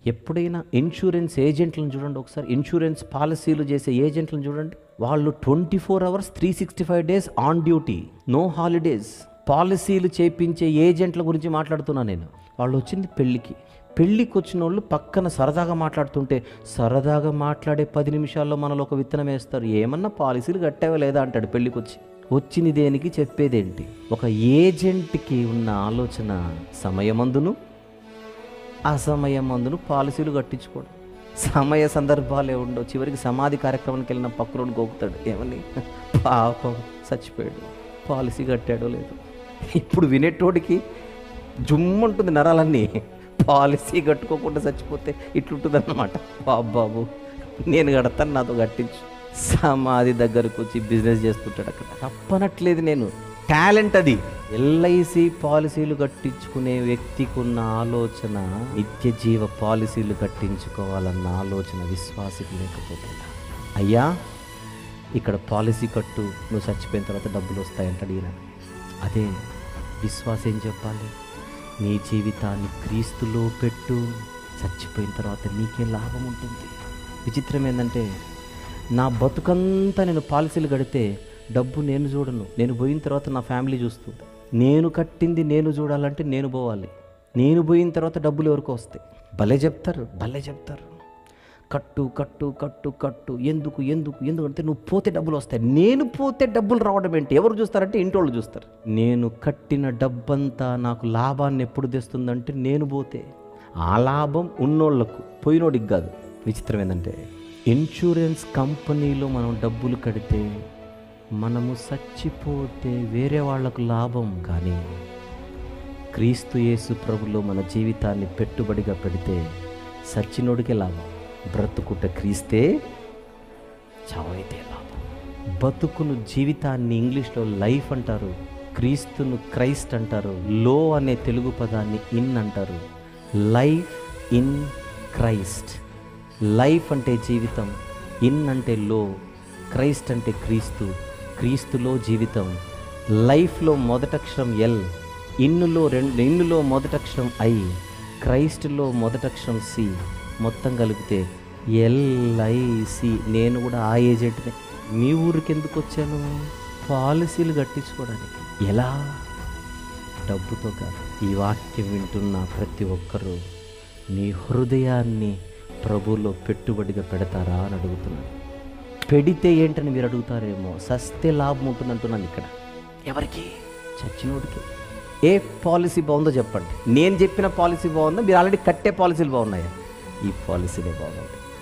ఎప్పుడైనా ఇన్సూరెన్స్ ఏజెంట్లను చూడండి ఒకసారి ఇన్సూరెన్స్ పాలసీలు చేసే ఏజెంట్లను చూడండి వాళ్ళు twenty four hours three sixty five days on duty no holidays పాలసీలు చేపించే ఏజెంట్ల గురించి మాట్లాడుతున్నా నేను వాళ్ళు వచ్చింది పెళ్ళికి పెళ్ళికి వచ్చిన వాళ్ళు పక్కన సరదాగా మాట్లాడుతుంటే సరదాగా మాట్లాడే పది నిమిషాల్లో మనలో ఒక విత్తనం వేస్తారు ఏమన్నా పాలసీలు కట్టావా లేదా అంటాడు పెళ్ళికి వచ్చి వచ్చింది దేనికి చెప్పేదేంటి ఒక ఏజెంట్కి ఉన్న ఆలోచన సమయమందును అసమయం మందును పాలసీలు కట్టించుకోవడం సమయ సందర్భాలే ఉండవు చివరికి సమాధి కార్యక్రమానికి వెళ్ళిన పక్కన గోకుతాడు ఏమని పాపం చచ్చిపోయాడు పాలసీ కట్టాడో లేదు ఇప్పుడు వినేటోడికి జుమ్మంటుంది నరాలన్నీ పాలసీ కట్టుకోకుండా చచ్చిపోతే ఇట్లుంటుంది అన్నమాట బాబు నేను కడతాను నాతో కట్టించు సమాధి దగ్గరకు వచ్చి బిజినెస్ చేస్తుంటాడు అక్కడ తప్పనట్లేదు నేను టాలెంట్ అది ఎల్ఐసి పాలసీలు కట్టించుకునే వ్యక్తికి ఉన్న ఆలోచన నిత్య జీవ పాలసీలు కట్టించుకోవాలన్న ఆలోచన విశ్వాసికి లేకపోతుందా అయ్యా ఇక్కడ పాలసీ కట్టు నువ్వు చచ్చిపోయిన తర్వాత డబ్బులు వస్తాయంటాడు ఈయన అదే విశ్వాసం ఏం చెప్పాలి నీ జీవితాన్ని క్రీస్తులో పెట్టు చచ్చిపోయిన తర్వాత నీకేం లాభం ఉంటుంది విచిత్రం ఏంటంటే నా బతుకంతా నేను పాలసీలు కడితే డబ్బు నేను చూడను నేను పోయిన తర్వాత నా ఫ్యామిలీ చూస్తుంది నేను కట్టింది నేను చూడాలంటే నేను పోవాలి నేను పోయిన తర్వాత డబ్బులు ఎవరికో వస్తాయి భలే చెప్తారు భలే చెప్తారు కట్టు కట్టు కట్టు కట్టు ఎందుకు ఎందుకు ఎందుకంటే నువ్వు పోతే డబ్బులు వస్తాయి నేను పోతే డబ్బులు రావడం ఏంటి ఎవరు చూస్తారంటే ఇంటోళ్ళు చూస్తారు నేను కట్టిన డబ్బంతా నాకు లాభాన్ని ఎప్పుడు తెస్తుందంటే నేను పోతే ఆ లాభం ఉన్నోళ్ళకు పోయినోడికి కాదు విచిత్రం ఏంటంటే ఇన్సూరెన్స్ కంపెనీలో మనం డబ్బులు కడితే మనము చచ్చిపోతే వేరే వాళ్ళకు లాభం కానీ క్రీస్తు యేసు ప్రభులో మన జీవితాన్ని పెట్టుబడిగా పెడితే సచ్చినోడికే లాభం బ్రతుకుట క్రీస్తే చావైతే లాభం బతుకును జీవితాన్ని ఇంగ్లీష్లో లైఫ్ అంటారు క్రీస్తును క్రైస్ట్ అంటారు లో అనే తెలుగు పదాన్ని ఇన్ అంటారు లైఫ్ ఇన్ క్రైస్ట్ లైఫ్ అంటే జీవితం ఇన్ అంటే లో క్రైస్ట్ అంటే క్రీస్తు క్రీస్తులో జీవితం లైఫ్లో మొదటక్షరం ఎల్ ఇన్నులో రెండు ఇన్నులో మొదటక్షరం ఐ క్రైస్ట్లో మొదటక్షరం సి మొత్తం కలిపితే ఎల్ఐసి నేను కూడా ఆ ఏజెంట్నే మీ ఊరికి ఎందుకు వచ్చాను పాలసీలు కట్టించుకోవడానికి ఎలా డబ్బుతో కాదు ఈ వాక్యం వింటున్న ప్రతి ఒక్కరూ మీ హృదయాన్ని ప్రభువులో పెట్టుబడిగా పెడతారా అని అడుగుతున్నాను పెడితే ఏంటని మీరు అడుగుతారేమో సస్తే లాభం ఉంటుంది అంటున్నాను ఇక్కడ ఎవరికి చచ్చినోడికి ఏ పాలసీ బాగుందో చెప్పండి నేను చెప్పిన పాలసీ బాగుందా మీరు ఆల్రెడీ కట్టే పాలసీలు బాగున్నాయా ఈ పాలసీలే బాగుంది